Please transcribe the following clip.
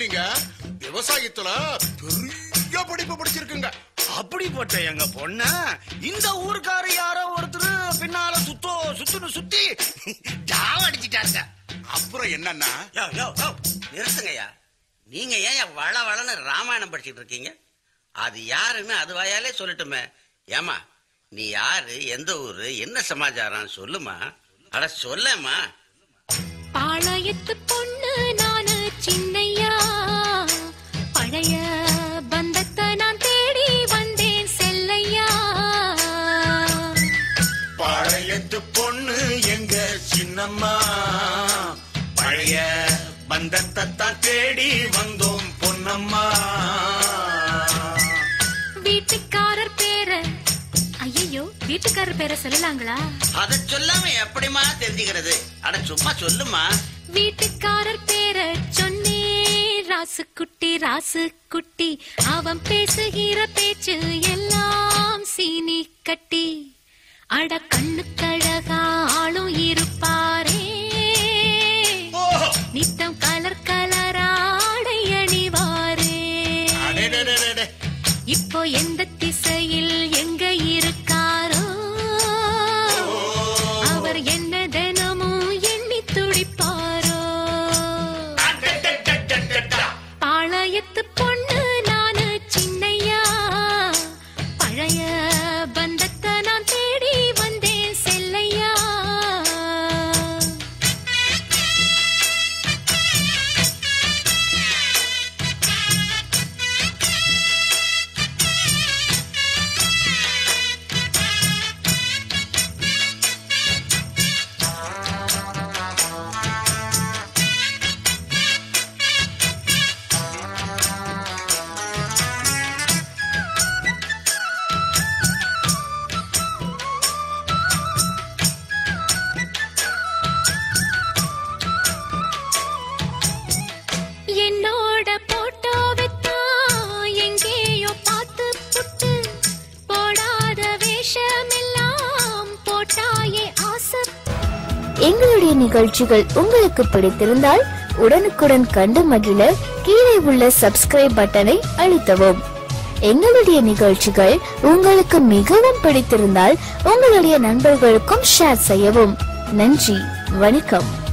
இல்லைங்க விவசாயத்துல பெரிய படிப்பு படிச்சிருக்குங்க அப்படிப்பட்ட எங்க பொண்ண இந்த ஊருக்கார யாரோ ஒருத்தர் பின்னால சுத்தோ சுத்துன்னு சுத்தி ஜாவடிச்சிட்டாருங்க அப்புறம் என்னன்னா யோ யோ யோ நிறுத்துங்கய்யா நீங்க ஏன் வள வளன்னு ராமாயணம் படிச்சிட்டு இருக்கீங்க அது யாருன்னு அது வாயாலே சொல்லட்டுமே ஏமா நீ யாரு எந்த ஊரு என்ன சமாச்சாரம் சொல்லுமா அட சொல்லேம்மா பாளையத்து பொண்ணு நானு சின்னையா பழைய பந்தத்தை நான் தேடி வந்தேன் செல்லையா பழையத்து பொண்ணு எங்க சின்னம்மா பழைய பந்தத்தை தான் தேடி வந்தோம் பொன்னம்மா வீட்டுக்காரர் பேர ஐயோ வீட்டுக்காரர் பேரை சொல்லலாங்களா அத சொல்லாம எப்படிமா தெரிஞ்சுக்கிறது அட சும்மா சொல்லுமா வீட்டுக்காரர் பேர சொன்னே ராசு குட்டி ராசு குட்டி அவன் பேசுகிற பேச்சு எல்லாம் சீனி கட்டி அட கண்ணு கழகா ஆளும் இருப்பாரே நித்தம் கலர் கலராடை அணிவாரே அடேடேடேடே. இப்போ எந்த திசையில் எங்க இருக்காரோ அவர் என்ன தினமும் எண்ணி துடிப்பாரோ அடடடடடடா. பாளையத்து பொண்ணு நானு சின்னையா பழைய பந்தத்தை நான் தேடி வந்தேன் செல்லையா என்னோட போட்டோவைத்தான் எங்கேயோ பார்த்து புட்டு போடாத வேஷமெல்லாம் போட்டாயே ஆசை எங்களுடைய நிகழ்ச்சிகள் உங்களுக்கு பிடித்திருந்தால் உடனுக்குடன் கண்டு மகிழ கீழே உள்ள சப்ஸ்கிரைப் பட்டனை அழுத்தவும் எங்களுடைய நிகழ்ச்சிகள் உங்களுக்கு மிகவும் பிடித்திருந்தால் உங்களுடைய நண்பர்களுக்கும் ஷேர் செய்யவும் நன்றி வணக்கம்